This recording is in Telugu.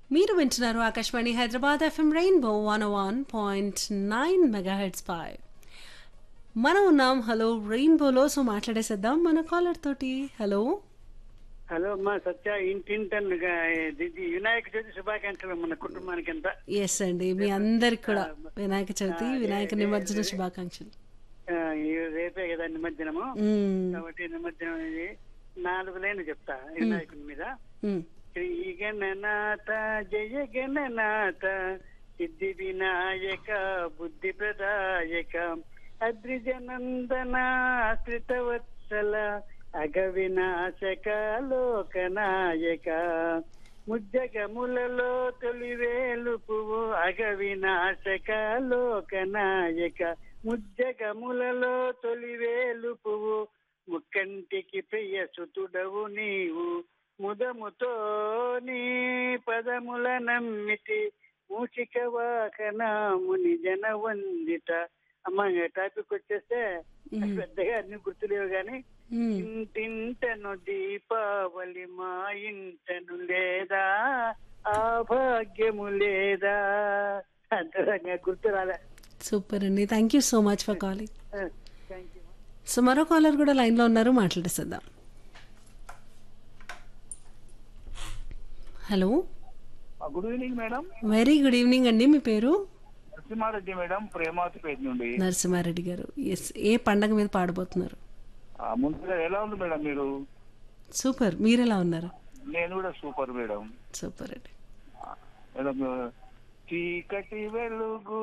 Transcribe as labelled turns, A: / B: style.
A: మీరు వింటున్నారు Akashvani Hyderabad FM rainbow one one point nine megahertz పై మనం ఉన్నాం హలో రెయిన్బోలో సో మాట్లాడేసేద్దాం మన కాలర్ తోటి హలో
B: హలో మా సత్య ఇంటింటన్నుగా ఇది వినాయక చవితి శుభాకాంక్షలు మన కుటుంబానికి ఎంత
A: ఎస్ అండి మీ అందరికి కూడా వినాయక చవితి వినాయక నిమజ్జన శుభాకాంక్షలు
B: ఆ, ఈ రేపే కదా నిమజ్జనము
A: మ్మ్.
B: కాబట్టి నిమజ్జనం ఇది నాలుగు లైన్లు చెప్తా వినాయకుని మీద
A: మ్మ్.
B: శ్రీ గణనాథ జయ గణనాథ సిద్ధి వినాయక బుద్ధి ప్రదాయక అద్రిజనందన ఆశ్రితవత్సల అగ వినాశక లోకనాయక ముజ్జగములలో తొలివేలు పువ్వు అగ వినాశక లోకనాయక ముజ్జగములలో తొలివేలు పువ్వు ముక్కంటికి ప్రియ సుతుడవు నీవు ముదముతో నీ పదముల నమ్మితి మూచిక వాహనాముని జన వందిత అమ్మ టాపిక్ వచ్చేస్తే పెద్దగా అన్ని గుర్తులేవు గాని
A: మ్మ్.
B: ఇంటింటను దీపావళి మా ఇంటను లేదా ఆ భాగ్యము లేదా అంతరంగా గుర్తు రాలే
A: సూపర్ అండి thank you so much for calling
B: thank you
A: so మరో కాలర్ కూడా లైన్లో ఉన్నారు మాట్లాడేసేద్దాం hello
C: good evening madam
A: very good evening అండి మీ పేరు
C: నరసింహారెడ్డి మేడం ప్రేమావతిపేట నుండి
A: నరసింహారెడ్డి గారు ఎస్ ఏ పండగ మీద పాడబోతున్నారు
C: ఆ, ముందుగా ఎలా ఉంది మేడం మీరు
A: సూపర్ మీరు ఎలా ఉన్నారు
C: నేను కూడా సూపర్ మేడం
A: సూపర్ అండి
C: మేడం చీకటి వెలుగు